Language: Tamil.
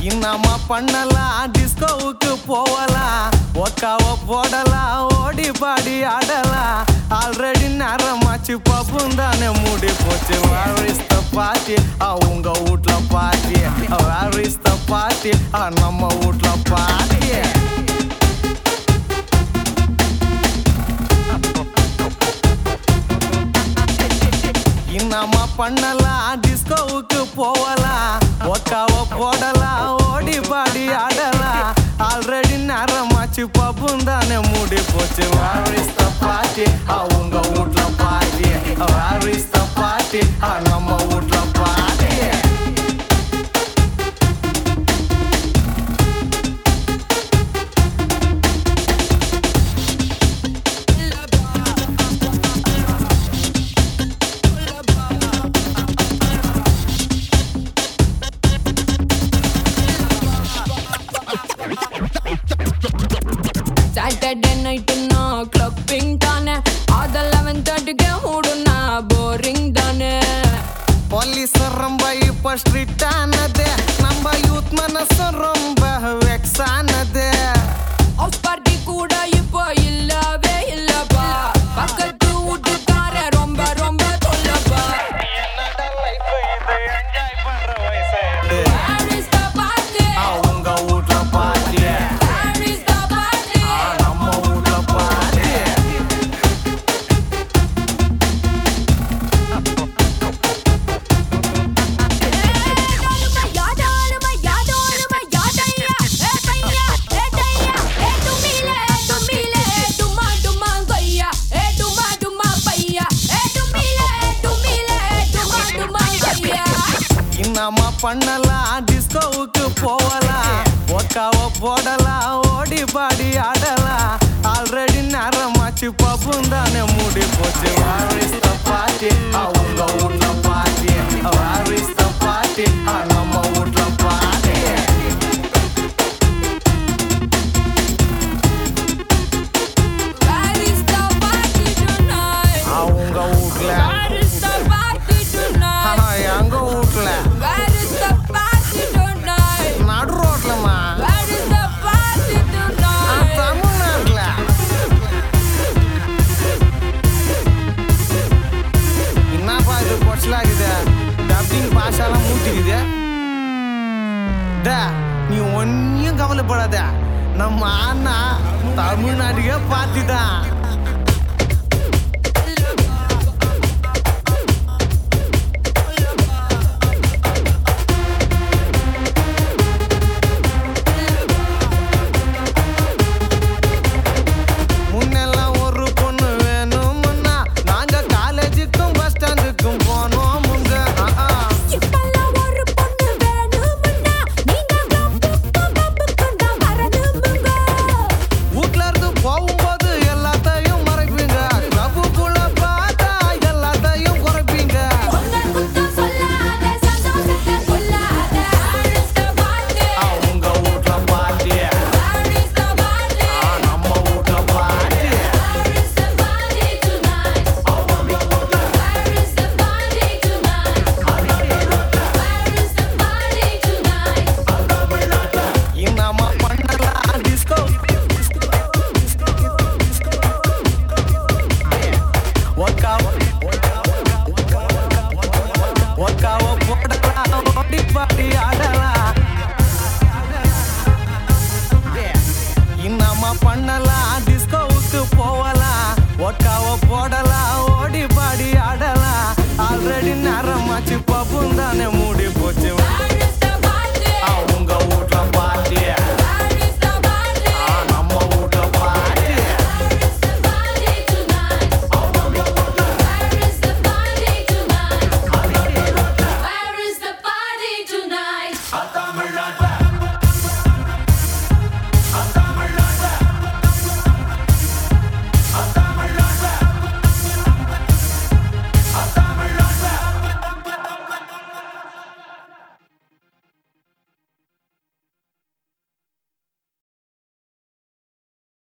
இன்னமா பண்ணலாம் டிஸ்கோவுக்கு போகலாம் ஒக்காவ போடலாம் ஓடி பாடி ஆடலாம் ஆல்ரெடி நேரமாச்சு பப்பும் தானே மூடி போச்சு வாரிஸ்த பாட்டி அவங்க வீட்ல பாட்டி வாரிஸ்த பாட்டி நம்ம வீட்ல பாட்டி இன்னமா பண்ணலாம் டிஸ்கோவுக்கு போகலாம் ஒக்காவ போடலாம் ஓடி பாடி ஆடலாம் ஆல்ரெடி நேரமாச்சு பப்பும் தானே மூடி போச்சு வாரிஸ்த பாட்டி அவங்க வீட்ல பாட்டி வாரிஸ்த பாட்டி நம்ம வீட்ல பாட்டி சாட்டர்டே நைட்டுனா கிளப்பிங் தானே அது லெவன் தேர்ட்டிக்கு மூடுனா போரிங் தானே போலீஸ் ரொம்ப இப்ப ஸ்ட்ரிக்ட் ஆனது நம்ம யூத் மனசு ரொம்ப வெக்ஸ் ஆனது ஆஃப் பார்ட்டி கூட இப்போ இல்லவே இல்லப்பா பக்கத்து வீட்டுக்கார ரொம்ப ரொம்ப தொல்லப்பா Where is the party? அவங்க வீட்ல பாட்டி Where is the party? நம்ம வீட்ல பாட்டி இன்னமா பண்ணலாம் டிஸ்கோவுக்கு போகலாம் ஒக்காவ போடலாம் ஓடி பாடி ஆடலாம் ஆல்ரெடி நேரமாச்சு பப்பும் தானே மூடி போச்சு வாரிஸ்த பாட்டி அவங்க வீட்ல பாட்டி வாரிஸ்த பாட்டி நம்ம வீட்ல பாட்டி அவங்க வீட்ல ஆனா எங்க வீட்ல நடு ரோட்லமா தமிழ்நாட்டுல என்னப்பா இது கொச்சலாகுது டப்பிங் பாஷாலாம் மூட்டிக்குது டே, நீ ஒன்னும் கவலைப்படாத நம்ம அண்ணா தமிழ்நாட்டுக்கே பார்த்துட்டான்